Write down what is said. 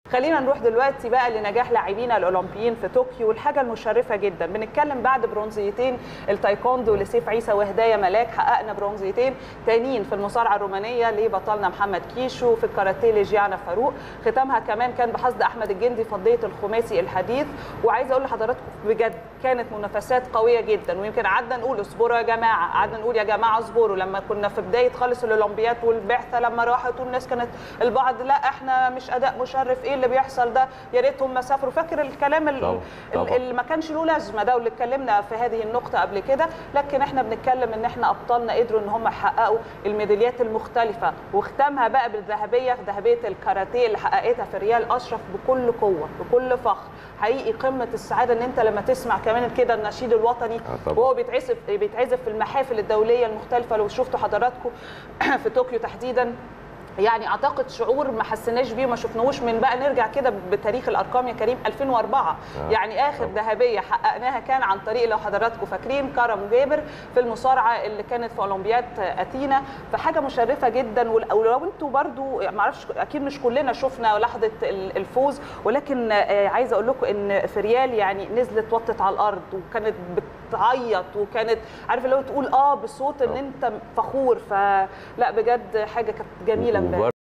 خلينا نروح دلوقتي بقى لنجاح لاعبينا الاولمبيين في طوكيو والحاجه المشرفه جدا بنتكلم بعد برونزيتين التايكوندو لسيف عيسى وهدايا ملاك حققنا برونزيتين تانيين في المصارعه الرومانيه لبطلنا محمد كيشو في الكاراتيه لجيانا فاروق ختامها كمان كان بحصد احمد الجندي فضيه الخماسي الحديث وعايزه اقول لحضراتكم بجد كانت منافسات قويه جدا ويمكن قعدنا نقول اصبروا يا جماعه قعدنا نقول يا جماعه اصبروا لما كنا في بدايه خالص الاولمبياد والبعثه لما راحت والناس كانت البعض لا احنا مش اداء مشرف ايه اللي بيحصل ده يا ريتهم سافروا فاكر الكلام ال- طبعاً، طبعاً. اللي ما كانش له لازمه ده واللي اتكلمنا في هذه النقطه قبل كده لكن احنا بنتكلم ان احنا ابطالنا قدروا ان هم يحققوا الميداليات المختلفه واختامها بقى بالذهبيه ذهبيه الكاراتيه اللي حققتها في ريال اشرف بكل قوه بكل فخر حقيقي قمه السعاده ان انت لما تسمع كمان كده النشيد الوطني آه طبعاً. وهو بيتعزف بيتعزف في المحافل الدوليه المختلفه لو شفتوا حضراتكم في طوكيو تحديدا يعني اعتقد شعور ما حسيناش بيه وما شفناهوش من بقى نرجع كده بتاريخ الارقام يا كريم 2004 آه. يعني اخر طبعا. ذهبيه حققناها كان عن طريق لو حضراتكم فاكرين كرم جابر في المصارعه اللي كانت في اولمبياد اثينا فحاجه مشرفه جدا ول- ولو انتوا برضو ما اعرفش اكيد مش كلنا شفنا لحظه ال- الفوز ولكن آه، عايزه اقول لكم ان في ريال يعني نزلت وطت على الارض وكانت بتعيط وكانت عارف اللي هو تقول اه بصوت ان طبعا. انت فخور فلا بجد حاجه كانت جميله امبارح